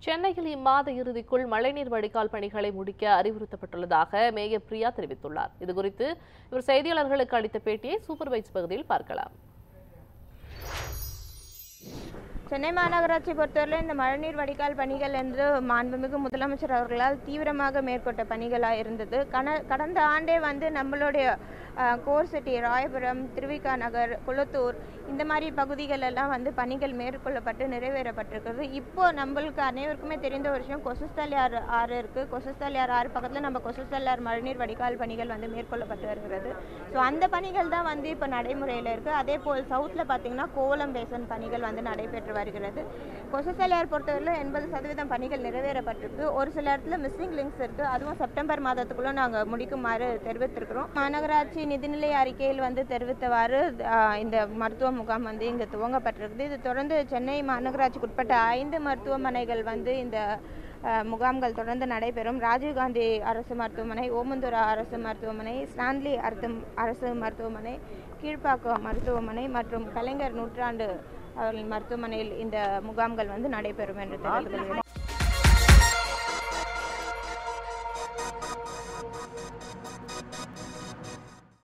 சென்னையில் இம்மாத இறுதிக்குள் மழைநீர் வடிகால் பணிகளை முடிக்க அறிவுறுத்தப்பட்டுள்ளதாக மேயர் பிரியா தெரிவித்துள்ளார் இதுகுறித்து இவர் செய்தியாளர்களுக்கு அளித்த பேட்டியை சூப்பர்வைஸ் பகுதியில் பார்க்கலாம் சென்னை மாநகராட்சி பொறுத்தவரை இந்த மழைநீர் வடிகால் பணிகள் என்று மாண்புமிகு முதலமைச்சர் அவர்களால் தீவிரமாக மேற்கொண்ட பணிகளாக இருந்தது கன கடந்த ஆண்டே வந்து நம்மளுடைய அஹ், கோர் சிட்டி ராயபுரம் திருவிகா நகர் குளத்தூர் இந்த மாதிரி பகுதிகள் எல்லாம் வந்து பணிகள் மேற்கொள்ளப்பட்டு நிறைவேறப்பட்டிருக்கிறது இப்போ நம்மளுக்கு அனைவருக்குமே தெரிந்த ஒரு விஷயம் கொசஸ்தலையார் ஆறு இருக்குது கொசஸ்தலையார் ஆறு பக்கத்தில் நம்ம கொசஸ்தலையார் மழைநீர் வடிகால் பணிகள் வந்து மேற்கொள்ளப்பட்டு வருகிறது ஸோ அந்த பணிகள் தான் வந்து இப்போ நடைமுறையில் இருக்குது அதே போல் சவுத்தில் பார்த்தீங்கன்னா கோலம் பேசன் பணிகள் வந்து நடைபெற்று வருகிறது கொசஸ்தலையார் பொறுத்தவரையில் எண்பது சதவீதம் பணிகள் நிறைவேறப்பட்டிருக்கு ஒரு சில இடத்துல மிஸ்ஸிங் லிங்க்ஸ் இருக்குது அதுவும் செப்டம்பர் மாதத்துக்குள்ளே நாங்கள் முடிக்குமாறு தெரிவித்திருக்கிறோம் மாநகராட்சி நிதிநிலை அறிக்கையில் வந்து தெரிவித்தவாறு ஆஹ், இந்த மருத்துவ முகாம் வந்து இங்கே துவங்கப்பட்டிருக்குது இது தொடர்ந்து சென்னை மாநகராட்சிக்குட்பட்ட ஐந்து மருத்துவமனைகள் வந்து இந்த அஹ், முகாம்கள் தொடர்ந்து நடைபெறும் ராஜீவ்காந்தி அரசு மருத்துவமனை ஓமந்தூரா அரசு மருத்துவமனை ஸ்டான்லி அரசு அரசு மருத்துவமனை கீழ்ப்பாக்கம் மருத்துவமனை மற்றும் கலைஞர் நூற்றாண்டு அவர்களின் மருத்துவமனையில் இந்த முகாம்கள் வந்து நடைபெறும் என்று தெரிவித்துள்ளது